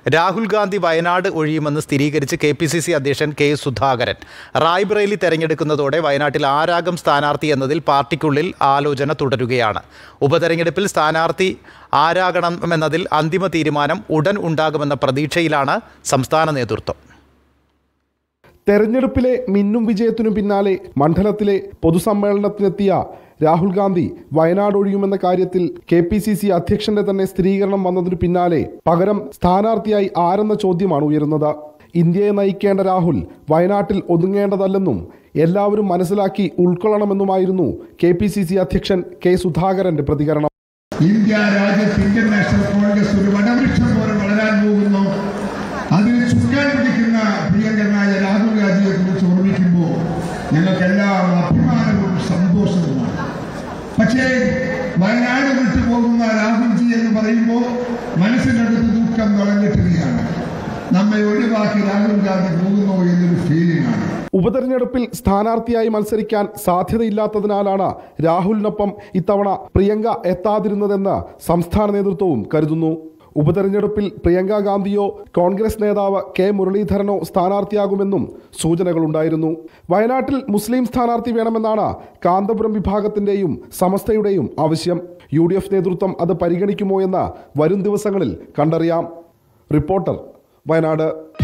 രാഹുൽ ഗാന്ധി വയനാട് ഒഴിയുമെന്ന് സ്ഥിരീകരിച്ച് K P C C അധ്യക്ഷൻ കെ സുധാകരൻ റായ്ബറേലി തെരഞ്ഞെടുക്കുന്നതോടെ വയനാട്ടിൽ ആരാകും സ്ഥാനാർത്ഥി എന്നതിൽ പാർട്ടിക്കുള്ളിൽ ആലോചന തുടരുകയാണ് ഉപതെരഞ്ഞെടുപ്പിൽ സ്ഥാനാർത്ഥി ആരാകണമെന്നതിൽ അന്തിമ തീരുമാനം ഉടൻ ഉണ്ടാകുമെന്ന പ്രതീക്ഷയിലാണ് സംസ്ഥാന നേതൃത്വം തെരഞ്ഞെടുപ്പിലെ മിന്നും വിജയത്തിനു പിന്നാലെ മണ്ഡലത്തിലെ പൊതുസമ്മേളനത്തിനെത്തിയ രാഹുൽ ഗാന്ധി വയനാട് ഒഴിയുമെന്ന കാര്യത്തിൽ കെ പി സി സി അധ്യക്ഷന്റെ തന്നെ സ്ഥിരീകരണം വന്നതിനു പിന്നാലെ പകരം സ്ഥാനാർത്ഥിയായി ആരെന്ന ചോദ്യമാണ് ഉയരുന്നത് ഇന്ത്യയെ നയിക്കേണ്ട രാഹുൽ വയനാട്ടിൽ ഒതുങ്ങേണ്ടതല്ലെന്നും എല്ലാവരും മനസ്സിലാക്കി ഉൾക്കൊള്ളണമെന്നുമായിരുന്നു കെ പി സി സി അധ്യക്ഷൻ കെ സുധാകരന്റെ പ്രതികരണം ഇന്ത്യ രാജ്യത്ത് ഇന്ത്യൻ നാഷണൽ കോൺഗ്രസ് ഒരു വനവൃക്ഷം പോലെ വളരാൻ പോകുന്നു അതിന് ചുക്കാൻ പിടിക്കുന്ന പ്രിയങ്കരനായ രാഹുൽ ഗാന്ധിയെ കുറിച്ച് ഓർമ്മിക്കുമ്പോൾ ഞങ്ങൾക്കെല്ലാം അഭിമാനവും സന്തോഷവുമാണ് പക്ഷേ വയനാട് വിട്ടു പോകുന്ന രാഹുൽജി എന്ന് പറയുമ്പോൾ മനസ്സിനടുത്ത് ദുഃഖം നുഴഞ്ഞിട്ടുകയാണ് നമ്മെ ഒഴിവാക്കി രാഹുൽ ഗാന്ധി പോകുന്നു എന്നൊരു ഫീലിംഗ് ആണ് ഉപതെരഞ്ഞെടുപ്പിൽ സ്ഥാനാർത്ഥിയായി മത്സരിക്കാൻ സാധ്യതയില്ലാത്തതിനാലാണ് രാഹുലിനൊപ്പം ഇത്തവണ പ്രിയങ്ക എത്താതിരുന്നതെന്ന് സംസ്ഥാന നേതൃത്വവും കരുതുന്നു ഉപതെരഞ്ഞെടുപ്പിൽ പ്രിയങ്ക ഗാന്ധിയോ കോൺഗ്രസ് നേതാവ് കെ മുരളീധരനോ സ്ഥാനാർത്ഥിയാകുമെന്നും സൂചനകളുണ്ടായിരുന്നു വയനാട്ടിൽ മുസ്ലിം സ്ഥാനാർത്ഥി വേണമെന്നാണ് കാന്തപുരം വിഭാഗത്തിന്റെയും സമസ്തയുടെയും ആവശ്യം യു ഡി എഫ് നേതൃത്വം അത് പരിഗണിക്കുമോ എന്ന് വരും ദിവസങ്ങളിൽ കണ്ടറിയാം റിപ്പോർട്ടർ വയനാട്